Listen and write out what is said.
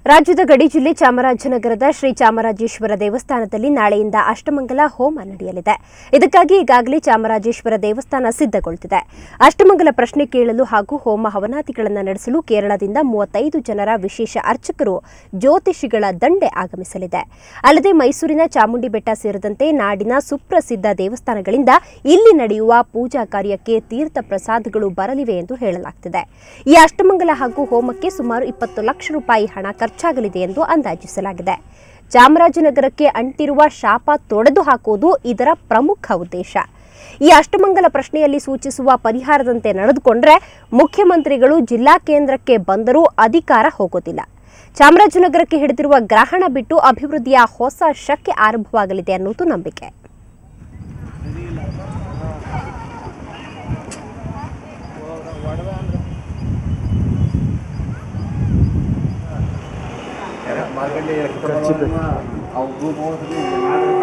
ರಾಜ್ಯದ ಗಡಿ ಜಿಲ್ಲೆ ಚಾಮರಾಜನಗರದ ಶ್ರೀ ಚಾಮರಾಜೇಶ್ವರ ದೇವಸ್ಥಾನದಲ್ಲಿ ನಾಳೆಯಿಂದ ಅಷ್ಟಮಂಗಲ ಹೋಮ ನಡೆಯಲಿದೆ ಇದಕ್ಕಾಗಿ ಈಗಾಗಲೇ ಚಾಮರಾಜೇಶ್ವರ ದೇವಸ್ಥಾನ ಸಿದ್ಧಗೊಳ್ತಿದೆ ಅಷ್ಟಮಂಗಲ ಪ್ರಶ್ನೆ ಕೇಳಲು ಹಾಗೂ ಹೋಮ ಹವನಾದಿಗಳನ್ನು ನಡೆಸಲು ಕೇರಳದಿಂದ ಮೂವತ್ತೈದು ಜನರ ವಿಶೇಷ ಅರ್ಚಕರು ಜ್ಯೋತಿಷಿಗಳ ದಂಡೆ ಆಗಮಿಸಲಿದೆ ಅಲ್ಲದೆ ಮೈಸೂರಿನ ಚಾಮುಂಡಿ ಬೆಟ್ಟ ಸೇರಿದಂತೆ ನಾಡಿನ ಸುಪ್ರಸಿದ್ಧ ದೇವಸ್ಥಾನಗಳಿಂದ ಇಲ್ಲಿ ನಡೆಯುವ ಪೂಜಾ ಕಾರ್ಯಕ್ಕೆ ತೀರ್ಥ ಪ್ರಸಾದಗಳು ಬರಲಿವೆ ಎಂದು ಹೇಳಲಾಗ್ತಿದೆ ಈ ಅಷ್ಟಮಂಗಲ ಹಾಗೂ ಹೋಮಕ್ಕೆ ಸುಮಾರು ಇಪ್ಪತ್ತು ಲಕ್ಷ ರೂಪಾಯಿ ಹಣ ಖರ್ಚಾಗಲಿದೆ ಎಂದು ಅಂದಾಜಿಸಲಾಗಿದೆ ಚಾಮರಾಜನಗರಕ್ಕೆ ಅಂಟಿರುವ ಶಾಪ ತೊಡೆದು ಹಾಕುವುದು ಇದರ ಪ್ರಮುಖ ಉದ್ದೇಶ ಈ ಅಷ್ಟಮಂಗಲ ಪ್ರಶ್ನೆಯಲ್ಲಿ ಸೂಚಿಸುವ ಪರಿಹಾರದಂತೆ ನಡೆದುಕೊಂಡ್ರೆ ಮುಖ್ಯಮಂತ್ರಿಗಳು ಜಿಲ್ಲಾ ಕೇಂದ್ರಕ್ಕೆ ಬಂದರೂ ಅಧಿಕಾರ ಹೋಗೋದಿಲ್ಲ ಚಾಮರಾಜನಗರಕ್ಕೆ ಹಿಡಿದಿರುವ ಗ್ರಹಣ ಬಿಟ್ಟು ಅಭಿವೃದ್ಧಿಯ ಹೊಸ ಶಕೆ ಆರಂಭವಾಗಲಿದೆ ಅನ್ನೋದು ನಂಬಿಕೆ ಮಾರ್ಕಂಡೇಯ ರಕ್ತಬಲವನ್ನು ಅವು ನೋಡಿದ್ರೆ